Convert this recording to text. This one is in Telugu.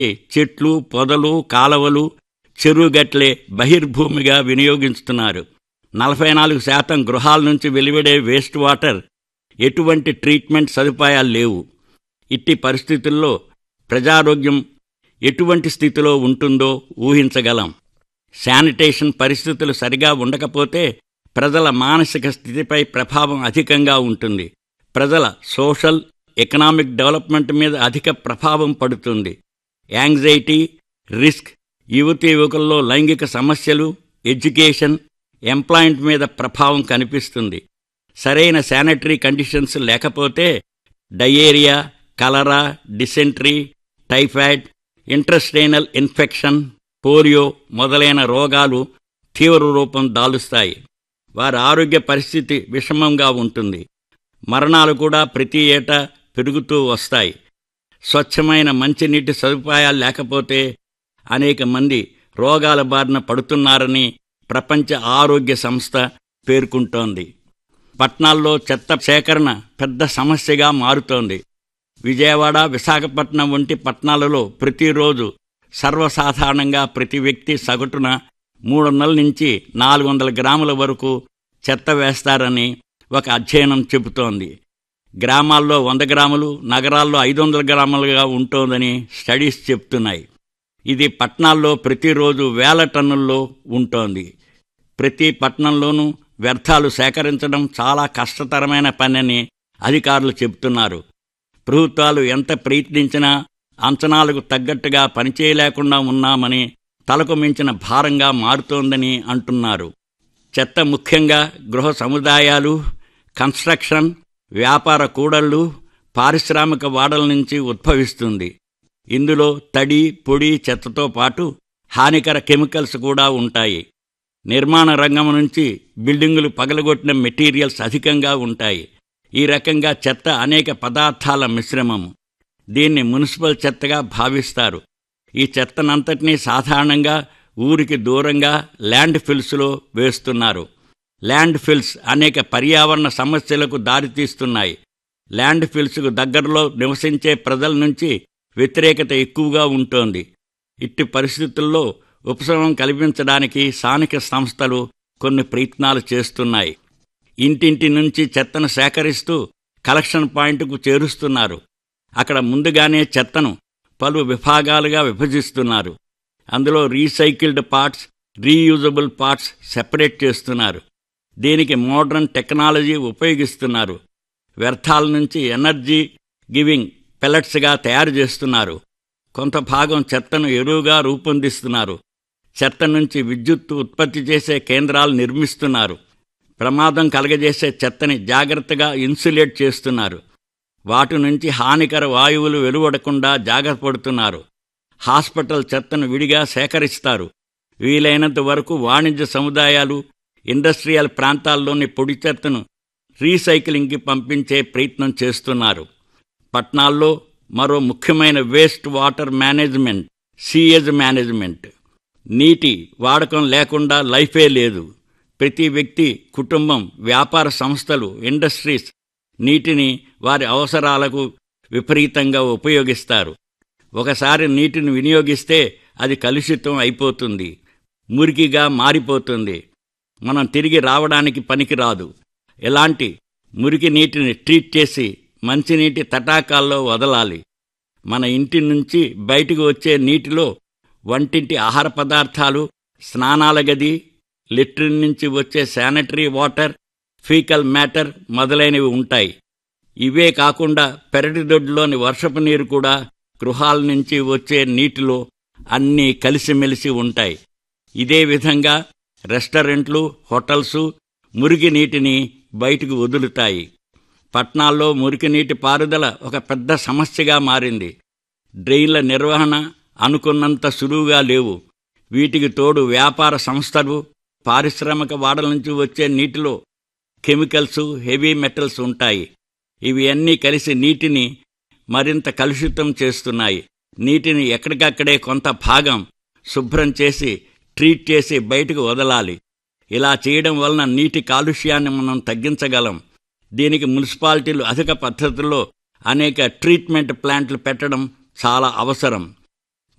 చెట్లు పొదలు కాలవలు చెరువుగట్లే బహిర్భూమిగా వినియోగిస్తున్నారు నలభై నాలుగు శాతం గృహాల నుంచి వెలువడే వేస్ట్ వాటర్ ఎటువంటి ట్రీట్మెంట్ సదుపాయాలు లేవు ఇట్టి పరిస్థితుల్లో ప్రజారోగ్యం ఎటువంటి స్థితిలో ఉంటుందో ఊహించగలం శానిటేషన్ పరిస్థితులు సరిగా ఉండకపోతే ప్రజల మానసిక స్థితిపై ప్రభావం అధికంగా ఉంటుంది ప్రజల సోషల్ ఎకనామిక్ డెవలప్మెంట్ మీద అధిక ప్రభావం పడుతుంది యాంగ్జైటీ రిస్క్ యువతి యువకుల్లో లైంగిక సమస్యలు ఎడ్యుకేషన్ ఎంప్లాయ్మెంట్ మీద ప్రభావం కనిపిస్తుంది సరైన శానిటరీ కండిషన్స్ లేకపోతే diarrhoea cholera dysentery typhoid intestinal infection polio మొదలైన రోగాలు తీవ్ర రూపం దాలుస్తాయి వారి ఆరోగ్య పరిస్థితి విషమంగా ఉంటుంది మరణాలు కూడా ప్రతి ఏటా పెరుగుతూ వస్తాయి స్వచ్ఛమైన మంచినీటి సదుపాయాలు లేకపోతే అనేక మంది రోగాల బారిన పడుతున్నారని ప్రపంచ ఆరోగ్య సంస్థ పేర్కొంటోంది పట్నాల్లో చెత్త సేకరణ పెద్ద సమస్యగా మారుతోంది విజయవాడ విశాఖపట్నం వంటి పట్టణాలలో ప్రతిరోజు సర్వసాధారణంగా ప్రతి వ్యక్తి సగటున మూడు వందల నుంచి నాలుగు వందల గ్రాముల వరకు చెత్త వేస్తారని ఒక అధ్యయనం చెబుతోంది గ్రామాల్లో వంద గ్రాములు నగరాల్లో ఐదు వందల గ్రాములుగా ఉంటోందని స్టడీస్ చెప్తున్నాయి ఇది పట్టణాల్లో ప్రతిరోజు వేల టన్నుల్లో ఉంటోంది ప్రతి పట్టణంలోనూ వ్యర్థాలు సేకరించడం చాలా కష్టతరమైన పనని అధికారులు చెబుతున్నారు ప్రభుత్వాలు ఎంత ప్రయత్నించినా అంచనాలకు తగ్గట్టుగా పనిచేయలేకుండా ఉన్నామని తలకు మించిన భారంగా మారుతోందని అంటున్నారు చెత్త ముఖ్యంగా గృహ సముదాయాలు కన్స్ట్రక్షన్ వ్యాపార కూడళ్లు పారిశ్రామిక వాడల నుంచి ఉద్భవిస్తుంది ఇందులో తడి పొడి చెత్తతో పాటు హానికర కెమికల్స్ కూడా ఉంటాయి నిర్మాణ రంగం నుంచి బిల్డింగులు పగలగొట్టిన మెటీరియల్స్ అధికంగా ఉంటాయి ఈ రకంగా చెత్త అనేక పదార్థాల మిశ్రమము దీన్ని మున్సిపల్ చెత్తగా భావిస్తారు ఈ చెత్తనంతటినీ సాధారణంగా ఊరికి దూరంగా ల్యాండ్ ఫిల్స్లో వేస్తున్నారు ల్యాండ్ ఫిల్స్ అనేక పర్యావరణ సమస్యలకు దారితీస్తున్నాయి ల్యాండ్ ఫిల్స్కు దగ్గరలో నివసించే ప్రజల నుంచి వ్యతిరేకత ఎక్కువగా ఉంటోంది ఇట్టి పరిస్థితుల్లో ఉపశమనం కల్పించడానికి స్థానిక సంస్థలు కొన్ని ప్రయత్నాలు చేస్తున్నాయి ఇంటింటి నుంచి చెత్తను సేకరిస్తూ కలెక్షన్ పాయింట్కు చేరుస్తున్నారు అక్కడ ముందుగానే చెత్తను పలు విభాగాలుగా విభజిస్తున్నారు అందులో recycled parts reusable parts separate చేస్తున్నారు దీనికి మోడర్న్ టెక్నాలజీ ఉపయోగిస్తున్నారు వ్యర్థాల నుంచి ఎనర్జీ గివింగ్ పెల్లెట్స్గా తయారు చేస్తున్నారు కొంత భాగం చెత్తను ఎరువుగా రూపొందిస్తున్నారు చెత్త నుంచి విద్యుత్తు ఉత్పత్తి చేసే కేంద్రాలు నిర్మిస్తున్నారు ప్రమాదం కలగజేసే చెత్తని జాగ్రత్తగా ఇన్సులేట్ చేస్తున్నారు వాటి నుంచి హానికర వాయువులు వెలువడకుండా జాగ్రత్త పడుతున్నారు హాస్పిటల్ చెత్తను విడిగా సేకరిస్తారు వీలైనంత వరకు వాణిజ్య సముదాయాలు ఇండస్ట్రియల్ ప్రాంతాల్లోని పొడి చెత్తను రీసైక్లింగ్కి పంపించే ప్రయత్నం చేస్తున్నారు పట్నాల్లో మరో ముఖ్యమైన waste water management sewage management నీటి వాడకం లేకుండా లైఫే లేదు ప్రతి వ్యక్తి కుటుంబం వ్యాపార సంస్థలు ఇండస్ట్రీస్ నీటిని వారి అవసరాలకు విపరీతంగా ఉపయోగిస్తారు ఒకసారి నీటిని వినియోగిస్తే అది కలుషితం అయిపోతుంది మురికిగా మారిపోతుంది మనం తిరిగి రావడానికి పనికిరాదు ఎలాంటి మురికి నీటిని ట్రీట్ చేసి మంచినీటి తటాకాల్లో వదలాలి మన ఇంటి నుంచి బయటకు వచ్చే నీటిలో వంటింటి ఆహార పదార్థాలు స్నానాల గది లెట్రిన్ నుంచి వచ్చే శానిటరీ వాటర్ ఫీకల్ మ్యాటర్ మొదలైనవి ఉంటాయి ఇవే కాకుండా పెరటిదొడ్లోని వర్షపు నీరు కూడా గృహాల నుంచి వచ్చే నీటిలో అన్నీ కలిసిమెలిసి ఉంటాయి ఇదే విధంగా రెస్టారెంట్లు హోటల్సు మురికి నీటిని బయటకు వదులుతాయి పట్నాల్లో మురికి నీటి పారుదల ఒక పెద్ద సమస్యగా మారింది డ్రైన్ల నిర్వహణ అనుకున్నంత సులువుగా లేవు వీటికి తోడు వ్యాపార సంస్థలు పారిశ్రామిక వాడల నుంచి వచ్చే నీటిలో కెమికల్స్ హెవీ మెటల్స్ ఉంటాయి ఇవి అన్నీ కలిసి నీటిని మరింత కలుషితం చేస్తున్నాయి నీటిని ఎక్కడికక్కడే కొంత భాగం శుభ్రం చేసి ట్రీట్ చేసి బయటకు వదలాలి ఇలా చేయడం వలన నీటి కాలుష్యాన్ని మనం తగ్గించగలం దీనికి మున్సిపాలిటీలు అధిక పద్ధతుల్లో అనేక ట్రీట్మెంట్ ప్లాంట్లు పెట్టడం చాలా అవసరం